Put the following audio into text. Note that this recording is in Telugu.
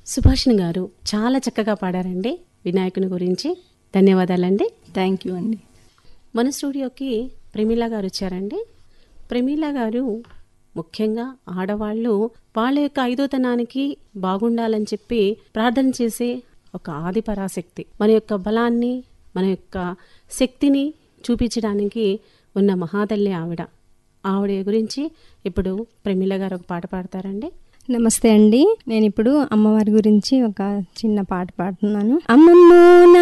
సుభాషిణి గారు చాలా చక్కగా పాడారండి వినాయకుని గురించి ధన్యవాదాలండి థ్యాంక్ యూ అండి మన స్టూడియోకి ప్రమీల గారు వచ్చారండి ప్రమీల గారు ముఖ్యంగా ఆడవాళ్ళు వాళ్ళ యొక్క ఐదోతనానికి బాగుండాలని చెప్పి ప్రార్థన చేసే ఒక ఆది పరాశక్తి మన యొక్క బలాన్ని మన యొక్క శక్తిని చూపించడానికి ఉన్న మహాతల్లి ఆవిడ ఆవిడ గురించి ఇప్పుడు ప్రమీల గారు ఒక పాట పాడతారండి నమస్తే అండి నేను ఇప్పుడు అమ్మవారి గురించి ఒక చిన్న పాట పాడుతున్నాను అమ్మమ్మో నా